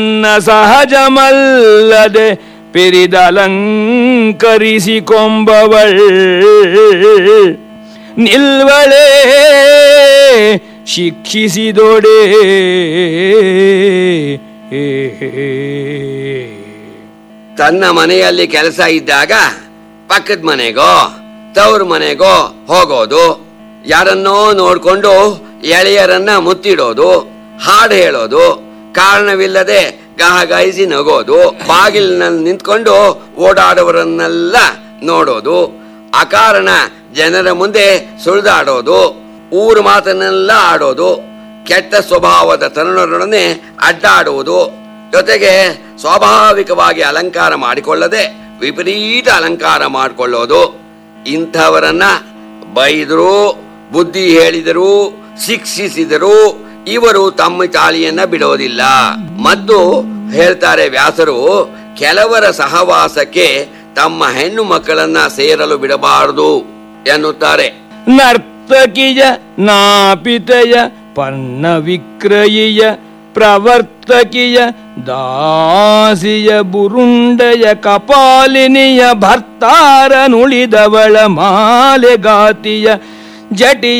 ನ ಸಹಜಮಲ್ಲದೆ ಪಿರಿದಲಂಕರಿಸಿಕೊಂಬವಳ್ ನಿಲ್ವಳೇ ಶಿಕ್ಷಿಸಿದೊಡೆ ತನ್ನ ಮನೆಯಲ್ಲಿ ಕೆಲಸ ಇದ್ದಾಗ ಪಕ್ಕದ ಮನೆಗೋ ತವ್ರ ಮನೆಗೋ ಹೋಗೋದು ಯಾರನ್ನೋ ನೋಡ್ಕೊಂಡು ಎಳೆಯರನ್ನ ಮುತ್ತಿಡೋದು ಹಾಡು ಹೇಳೋದು ಕಾರಣವಿಲ್ಲದೆ ಗಹಗಾಯಿಸಿ ನಗೋದು ಬಾಗಿಲಿನಲ್ಲಿ ನಿಂತ್ಕೊಂಡು ಓಡಾಡುವರನ್ನೆಲ್ಲ ನೋಡೋದು ಅಕಾರಣ ಜನರ ಮುಂದೆ ಸುಳಿದಾಡೋದು ಊರು ಮಾತನ್ನೆಲ್ಲ ಆಡೋದು ಕೆಟ್ಟ ಸ್ವಭಾವದ ತರುಣರೊಡನೆ ಅಡ್ಡಾಡುವುದು ಜೊತೆಗೆ ಸ್ವಾಭಾವಿಕವಾಗಿ ಅಲಂಕಾರ ಮಾಡಿಕೊಳ್ಳದೆ ವಿಪರೀತ ಅಲಂಕಾರ ಮಾಡಿಕೊಳ್ಳೋದು ಇಂಥವರನ್ನ ಬೈದರು ಬುದ್ಧಿ ಹೇಳಿದರು ಶಿಕ್ಷಿಸಿದರು ಇವರು ತಮ್ಮ ತಾಳಿಯನ್ನ ಬಿಡೋದಿಲ್ಲ ಮತ್ತು ಹೇಳ್ತಾರೆ ವ್ಯಾಸರು ಕೆಲವರ ಸಹವಾಸಕ್ಕೆ ತಮ್ಮ ಹೆಣ್ಣು ಮಕ್ಕಳನ್ನ ಸೇರಲು ಬಿಡಬಾರದು ಎನ್ನುತ್ತಾರೆ ನರ್ತಕಿಯ ನಾಪಿತಯ ಪರ್ಣ ವಿಕ್ರಯಿಯ ಪ್ರವರ್ತಕಿಯ ದಾಸಿಯ ಬುರುಂಡಯ ಕಪಾಲಿನಿಯ ಭರ್ತಾರ ನುಳಿದವಳ ಮಾಲೆಗಾತಿಯ ಜಟಿಯ